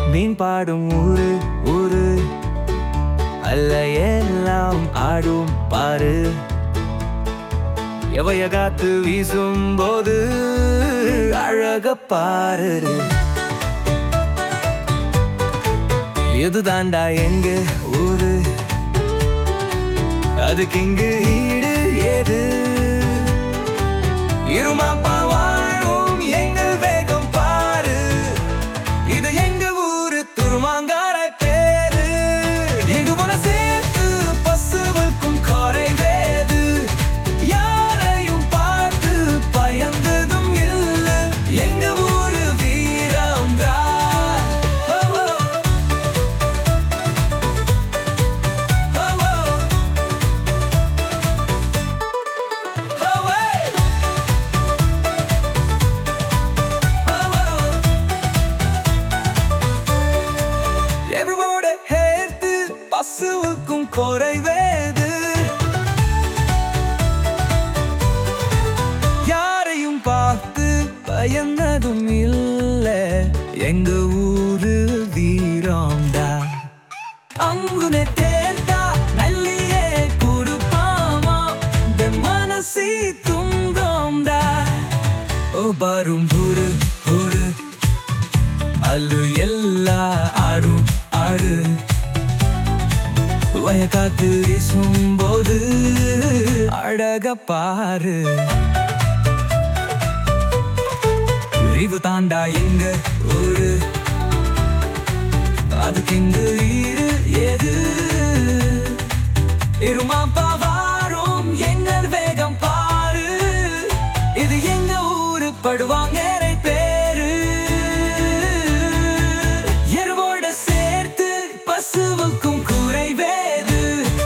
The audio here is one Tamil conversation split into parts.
மீன் பாடும் ஊரு ஊரு அல்ல எல்லாம் ஆடும் பாரு எவைய காத்து வீசும் போது அழக பாரு இதுதாண்டா எங்க ஊரு அதுக்கு இங்கு ஈடு ஏது இருமாப்பா வாழும் எங்கள் வேகம் பாரு இது எங்க ஊரு துருமாங்கார பேரு எங்க போல சேர்த்து பசுவுக்கும் குறை வேது யாரையும் பார்த்து பயந்ததும் இல்ல எங்க ஊரு வீரம் எவரோட சேர்த்து பசுவுக்கும் குறைவேது யாரையும் பார்த்து பயந்ததும் இல்ல எங்க ஊரு வீராண்டா அங்குனே தேர்ந்தா நல்லியே கொடுப்பாமா இந்த மனசி துங்கோண்டா ஓ பாரும் ஊரு ஊரு அல்லு எல்லா ஆடு ஆடு வயக்காத்து வீசும்போது அழக பாரு இது தாண்டா எங்க ஊரு அதுக்கு எங்க ஈடு ஏது இருமாப்பா வாரும் எங்கள் வேகம் பாரு இது எங்க ஊரு படுவாங்க பேரு எருவோட சேர்த்து பசுவுக்கும் குறைவேது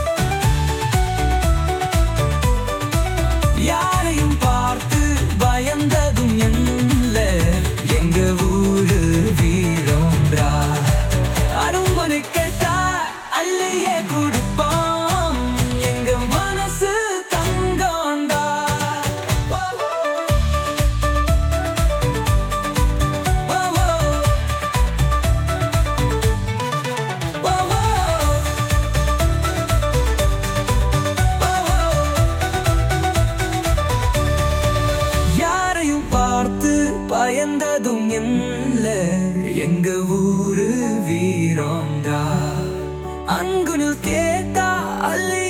யாரையும் பார்த்து பயந்ததும் இல்ல எங்க ஊரு வீரம்டா அரும்பனை கேட்டா அல்லையே கொடுப்போம் எங்க மனசு தங்கோண்டா யாரையும் பார்த்து பயந்ததும் இல்ல எங்க ஊரு வீரம்டா அங்குனில் கேட்டா அல்ல